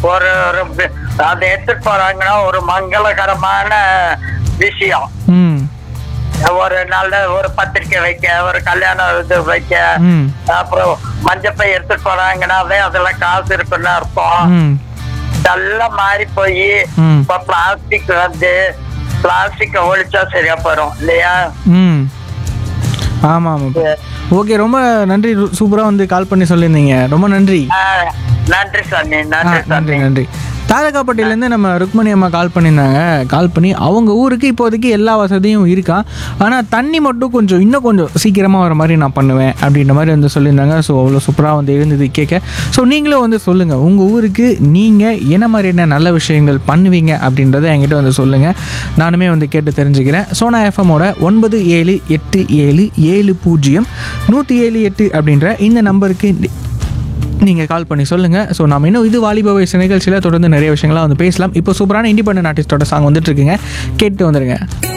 ஒரு ஒரு பி- அதை எடுத்துட்டு போறாங்கன்னா ஒரு மங்களகரமான விஷயம் ம் ஒரு நல்ல ஒரு பத்திரிக்கை வைக்க ஒரு கல்யாணம் இது வைக்க ம் அப்புறம் மஞ்சப்பை எடுத்துட்டு போறாங்கன்னாவே அதுல காசு இருக்குன்னு அர்த்தம் ம் இதெல்லாம் மாறி போய் ம். இப்ப பிளாஸ்டிக் வந்து பிளாஸ்டிக் ஒழிச்சா சரியா போயிடும் இல்லையா ம் ஆமாம் ஆமாம் ஓகே ரொம்ப நன்றி சூப்பராக வந்து கால் பண்ணி சொல்லியிருந்தீங்க ரொம்ப நன்றி ஆ, நன்றி சாமி ஆ, நன்றி நன்றி சாமி நன்றி தாதகாப்பட்டியிலேருந்து நம்ம ருக்மணி அம்மா கால் பண்ணியிருந்தாங்க கால் பண்ணி அவங்க ஊருக்கு இப்போதைக்கு எல்லா வசதியும் இருக்கா ஆனால் தண்ணி மட்டும் கொஞ்சம் இன்னும் கொஞ்சம் சீக்கிரமாக வர மாதிரி நான் பண்ணுவேன் அப்படின்ற மாதிரி வந்து சொல்லியிருந்தாங்க ஸோ அவ்வளோ சூப்பராக வந்து இருந்தது கேட்க ஸோ நீங்களும் வந்து சொல்லுங்கள் உங்கள் ஊருக்கு நீங்கள் என்ன மாதிரியான நல்ல விஷயங்கள் பண்ணுவீங்க அப்படின்றத என்கிட்ட வந்து சொல்லுங்கள் நானுமே வந்து கேட்டு தெரிஞ்சுக்கிறேன் சோனா எஃப்எம்மோட ஒன்பது ஏழு எட்டு ஏழு ஏழு பூஜ்ஜியம் நூற்றி ஏழு எட்டு அப்படின்ற இந்த நம்பருக்கு நீங்கள் கால் பண்ணி சொல்லுங்கள் ஸோ நம்ம இன்னும் இது வாலிப வயசு நிகழ்ச்சியில் தொடர்ந்து நிறைய விஷயங்கள்லாம் வந்து பேசலாம் இப்போ சூப்பரான இண்டிபெண்டன்ட் ஆர்டிஸ்டோட சாங் வந்துட்டு இருக்குங்க கேட்டு வந்துருங்க